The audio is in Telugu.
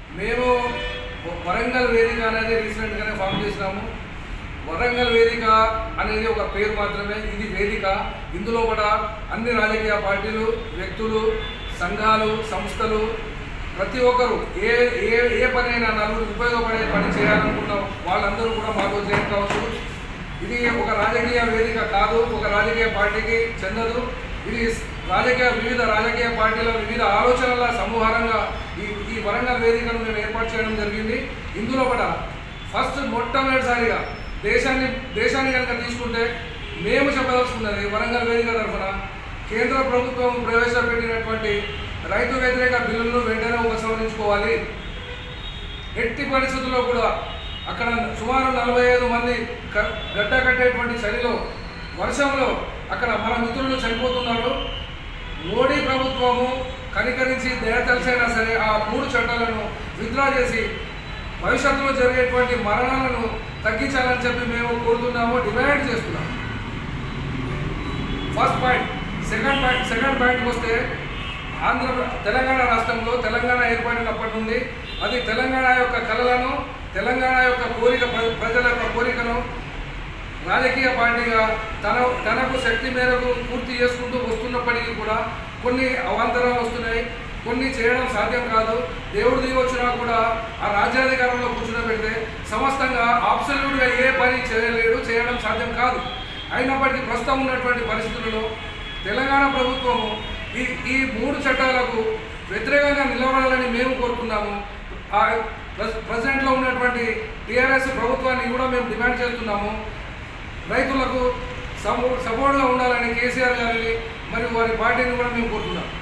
మేము వరంగల్ వేదిక అనేది రీసెంట్గానే ఫామ్ చేసినాము వరంగల్ వేదిక అనేది ఒక పేరు మాత్రమే ఇది వేదిక ఇందులో కూడా అన్ని రాజకీయ పార్టీలు వ్యక్తులు సంఘాలు సంస్థలు ప్రతి ఒక్కరు ఏ ఏ ఏ పని అయినా నలుగురికి ఉపయోగపడే పని చేయాలనుకున్న వాళ్ళందరూ కూడా మాతో జాయిన్ కావచ్చు ఇది ఒక రాజకీయ వేదిక కాదు ఒక రాజకీయ పార్టీకి చెందదు ఇది రాజకీయ వివిధ రాజకీయ పార్టీల వివిధ ఆలోచనల సమూహారంగా ఈ ఈ వరంగల్ వేదికను మేము ఏర్పాటు చేయడం జరిగింది ఇందులో కూడా ఫస్ట్ మొట్టమొదటిసారిగా దేశాన్ని దేశాన్ని కనుక తీసుకుంటే మేము చెప్పదలుచుకున్నది వరంగల్ వేదిక తరఫున కేంద్ర ప్రభుత్వం ప్రవేశపెట్టినటువంటి రైతు వ్యతిరేక బిల్లులను వెంటనే ఉపసంహరించుకోవాలి ఎట్టి పరిస్థితుల్లో కూడా అక్కడ సుమారు నలభై ఐదు మంది గ- గడ్డ కట్టేటువంటి చలిలో వర్షంలో అక్కడ మన మిత్రులు చనిపోతున్నారు మోడీ ప్రభుత్వము కనికరించి దయతలసైనా సరే ఆ మూడు చట్టాలను విత్డ్రా చేసి భవిష్యత్తులో జరిగేటువంటి మరణాలను తగ్గించాలని చెప్పి మేము కోరుతున్నాము డిమాండ్ చేస్తున్నాము first point second point second పాయింట్కి వస్తే ఆంధ్ర తెలంగాణ రాష్ట్రంలో తెలంగాణ ఏర్పడినప్పటి నుండి అది తెలంగాణ యొక్క కళలను తెలంగాణ యొక్క కోరిక ప్ర- ప్రజల యొక్క కోరికను రాజకీయ పార్టీగా తన తనకు శక్తి మేరకు పూర్తి చేసుకుంటూ వస్తున్నప్పటికీ కూడా కొన్ని అవాంతరాలు వస్తున్నాయి కొన్ని చేయడం సాధ్యం కాదు దేవుడు దిగి వచ్చినా కూడా ఆ రాజ్యాధికారంలో కూర్చుని సమస్తంగా ఆబ్సల్యూట్గా ఏ పని చేయలేడు చేయడం సాధ్యం కాదు అయినప్పటికీ ప్రస్తుతం ఉన్నటువంటి పరిస్థితులలో తెలంగాణ ప్రభుత్వము ఈ ఈ మూడు చట్టాలకు వ్యతిరేకంగా నిలబడాలని మేము కోరుకున్నాము ఆ ప్రెస్- ప్రెసిడెంట్లో ఉన్నటువంటి టీఆర్ఎస్ ప్రభుత్వాన్ని కూడా మేము డిమాండ్ చేస్తున్నాము రైతులకు సపో సపోర్ట్గా ఉండాలని కేసీఆర్ గారిని మరియు వారి పార్టీని కూడా మేము కోరుతున్నాం